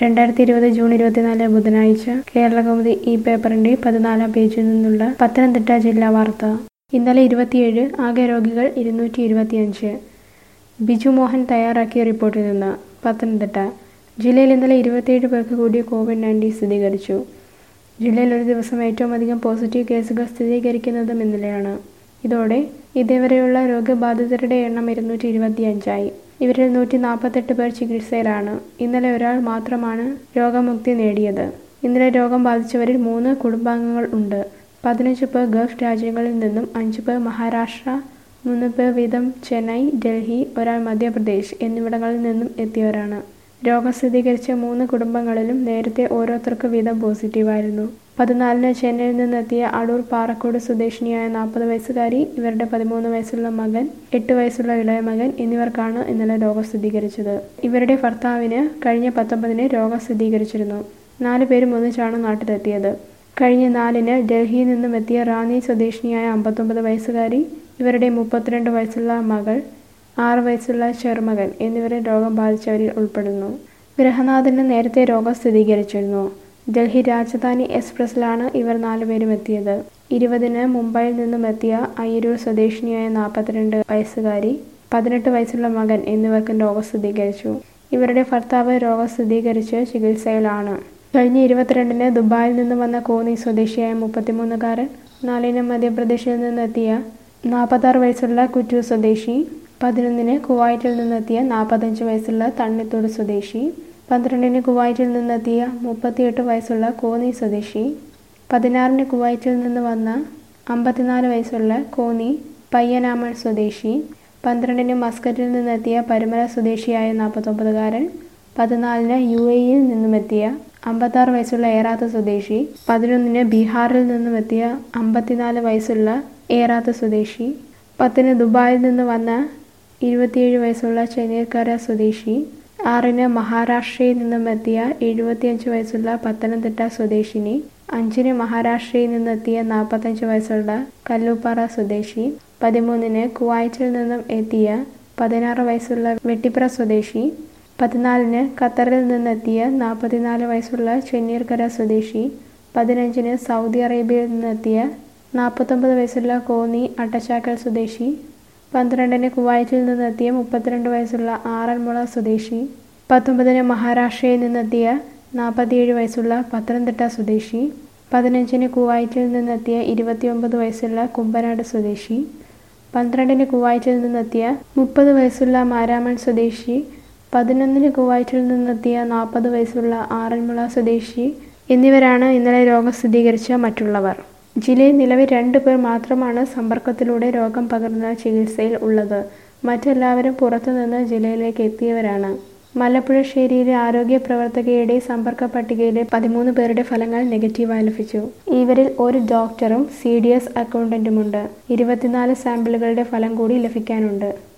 രണ്ടായിരത്തി ഇരുപത് ജൂൺ ഇരുപത്തിനാല് ബുധനാഴ്ച കേരളകൗമുദി ഈ പേപ്പറിന്റെ പതിനാലാം പേജിൽ നിന്നുള്ള പത്തനംതിട്ട ജില്ലാ വാർത്ത ഇന്നലെ ഇരുപത്തിയേഴ് ആകെ രോഗികൾ ഇരുന്നൂറ്റി ഇരുപത്തിയഞ്ച് ബിജു മോഹൻ തയ്യാറാക്കിയ റിപ്പോർട്ടിൽ നിന്ന് പത്തനംതിട്ട ജില്ലയിൽ ഇന്നലെ ഇരുപത്തിയേഴ് പേർക്ക് കൂടി കോവിഡ് നയൻറ്റീൻ സ്ഥിരീകരിച്ചു ജില്ലയിൽ ഒരു ദിവസം ഏറ്റവും അധികം പോസിറ്റീവ് കേസുകൾ സ്ഥിരീകരിക്കുന്നതും ഇന്നലെയാണ് ഇതോടെ ഇതേവരെയുള്ള രോഗബാധിതരുടെ എണ്ണം ഇരുന്നൂറ്റി ഇരുപത്തിയഞ്ചായി ഇവരിൽ നൂറ്റി നാൽപ്പത്തെട്ട് പേർ ചികിത്സയിലാണ് ഇന്നലെ ഒരാൾ മാത്രമാണ് രോഗമുക്തി നേടിയത് ഇന്നലെ രോഗം ബാധിച്ചവരിൽ മൂന്ന് കുടുംബാംഗങ്ങൾ ഉണ്ട് പതിനഞ്ച് പേർ ഗൾഫ് രാജ്യങ്ങളിൽ നിന്നും അഞ്ച് പേർ മഹാരാഷ്ട്ര മൂന്ന് പേർ വീതം ചെന്നൈ ഡൽഹി ഒരാൾ മധ്യപ്രദേശ് എന്നിവിടങ്ങളിൽ നിന്നും എത്തിയവരാണ് രോഗം സ്ഥിരീകരിച്ച മൂന്ന് കുടുംബങ്ങളിലും നേരത്തെ ഓരോരുത്തർക്ക് വീതം പോസിറ്റീവായിരുന്നു പതിനാലിന് ചെന്നൈയിൽ നിന്നെത്തിയ അടൂർ പാറക്കോട് സ്വദേശിനിയായ നാൽപ്പത് വയസ്സുകാരി ഇവരുടെ പതിമൂന്ന് വയസ്സുള്ള മകൻ എട്ട് വയസ്സുള്ള ഇളയ മകൻ എന്നിവർക്കാണ് ഇന്നലെ രോഗം സ്ഥിരീകരിച്ചത് ഇവരുടെ ഭർത്താവിന് കഴിഞ്ഞ പത്തൊമ്പതിന് രോഗം സ്ഥിരീകരിച്ചിരുന്നു നാല് പേരും ഒന്നിച്ചാണ് നാട്ടിലെത്തിയത് കഴിഞ്ഞ നാലിന് ഡൽഹിയിൽ നിന്നും എത്തിയ റാന്നി സ്വദേശിനിയായ അമ്പത്തൊമ്പത് വയസ്സുകാരി ഇവരുടെ മുപ്പത്തിരണ്ട് വയസ്സുള്ള മകൾ ആറ് വയസ്സുള്ള ചെറുമകൻ എന്നിവരെ രോഗം ബാധിച്ചവരിൽ ഉൾപ്പെടുന്നു ഗൃഹനാഥന് നേരത്തെ രോഗം സ്ഥിരീകരിച്ചിരുന്നു ഡൽഹി രാജധാനി എക്സ്പ്രസ്സിലാണ് ഇവർ നാലുപേരും എത്തിയത് ഇരുപതിന് മുംബൈയിൽ നിന്നും എത്തിയ അയ്യരൂർ സ്വദേശിനിയായ നാൽപ്പത്തിരണ്ട് വയസ്സുകാരി പതിനെട്ട് വയസ്സുള്ള മകൻ എന്നിവർക്കും രോഗം സ്ഥിരീകരിച്ചു ഇവരുടെ ഭർത്താവ് രോഗം സ്ഥിരീകരിച്ച് ചികിത്സയിലാണ് കഴിഞ്ഞ ഇരുപത്തിരണ്ടിന് ദുബായിൽ നിന്ന് വന്ന കോന്നി സ്വദേശിയായ മുപ്പത്തിമൂന്നുകാരൻ നാലിന് മധ്യപ്രദേശിൽ നിന്നെത്തിയ നാൽപ്പത്താറ് വയസ്സുള്ള കുറ്റൂർ സ്വദേശി പതിനൊന്നിന് കുവൈറ്റിൽ നിന്നെത്തിയ നാൽപ്പത്തഞ്ച് വയസ്സുള്ള തണ്ണിത്തോട് സ്വദേശി പന്ത്രണ്ടിന് കുവൈറ്റിൽ നിന്നെത്തിയ മുപ്പത്തിയെട്ട് വയസ്സുള്ള കോന്നി സ്വദേശി പതിനാറിന് കുവൈറ്റിൽ നിന്ന് വന്ന അമ്പത്തിനാല് വയസ്സുള്ള കോന്നി പയ്യനാമൺ സ്വദേശി പന്ത്രണ്ടിന് മസ്കറ്റിൽ നിന്നെത്തിയ പരുമല സ്വദേശിയായ നാൽപ്പത്തൊമ്പതുകാരൻ പതിനാലിന് യു എയിൽ നിന്നുമെത്തിയ അമ്പത്താറ് വയസ്സുള്ള ഏറാത്ത സ്വദേശി പതിനൊന്നിന് ബീഹാറിൽ നിന്നുമെത്തിയ അമ്പത്തിനാല് വയസ്സുള്ള ഏറാത്ത സ്വദേശി പത്തിന് ദുബായിൽ നിന്ന് വന്ന ഇരുപത്തിയേഴ് വയസ്സുള്ള ചെന്നീർക്കര സ്വദേശി ആറിന് മഹാരാഷ്ട്രയിൽ നിന്നും എത്തിയ എഴുപത്തിയഞ്ച് വയസ്സുള്ള പത്തനംതിട്ട സ്വദേശിനി അഞ്ചിന് മഹാരാഷ്ട്രയിൽ നിന്നെത്തിയ നാൽപ്പത്തഞ്ച് വയസ്സുള്ള കല്ലൂപ്പാറ സ്വദേശി പതിമൂന്നിന് കുവൈറ്റിൽ നിന്നും എത്തിയ പതിനാറ് വയസ്സുള്ള വെട്ടിപ്പുറ സ്വദേശി പതിനാലിന് ഖത്തറിൽ നിന്നെത്തിയ നാൽപ്പത്തിനാല് വയസ്സുള്ള ചെന്നീർക്കര സ്വദേശി പതിനഞ്ചിന് സൗദി അറേബ്യയിൽ നിന്നെത്തിയ നാൽപ്പത്തൊമ്പത് വയസ്സുള്ള കോന്നി അട്ടച്ചാക്കൽ സ്വദേശി പന്ത്രണ്ടിന് കുവൈറ്റിൽ നിന്നെത്തിയ മുപ്പത്തിരണ്ട് വയസ്സുള്ള ആറന്മുള സ്വദേശി പത്തൊമ്പതിന് മഹാരാഷ്ട്രയിൽ നിന്നെത്തിയ നാൽപ്പത്തിയേഴ് വയസ്സുള്ള പത്തനംതിട്ട സ്വദേശി പതിനഞ്ചിന് കുവൈറ്റിൽ നിന്നെത്തിയ ഇരുപത്തിയൊമ്പത് വയസ്സുള്ള കുമ്പനാട് സ്വദേശി പന്ത്രണ്ടിന് കുവൈറ്റിൽ നിന്നെത്തിയ മുപ്പത് വയസ്സുള്ള മാരാമൺ സ്വദേശി പതിനൊന്നിന് കുവൈറ്റിൽ നിന്നെത്തിയ നാൽപ്പത് വയസ്സുള്ള ആറന്മുള സ്വദേശി എന്നിവരാണ് ഇന്നലെ രോഗം സ്ഥിരീകരിച്ച മറ്റുള്ളവർ ജില്ലയിൽ നിലവിൽ രണ്ട് പേർ മാത്രമാണ് സമ്പർക്കത്തിലൂടെ രോഗം പകർന്ന ചികിത്സയിൽ ഉള്ളത് മറ്റെല്ലാവരും പുറത്തുനിന്ന് ജില്ലയിലേക്ക് എത്തിയവരാണ് മലപ്പുഴശ്ശേരിയിലെ ആരോഗ്യ പ്രവർത്തകയുടെ സമ്പർക്ക പട്ടികയിലെ പതിമൂന്ന് പേരുടെ ഫലങ്ങൾ നെഗറ്റീവായി ലഭിച്ചു ഇവരിൽ ഒരു ഡോക്ടറും സി ഡി എസ് അക്കൗണ്ടന്റുമുണ്ട് ഇരുപത്തിനാല് സാമ്പിളുകളുടെ ഫലം കൂടി ലഭിക്കാനുണ്ട്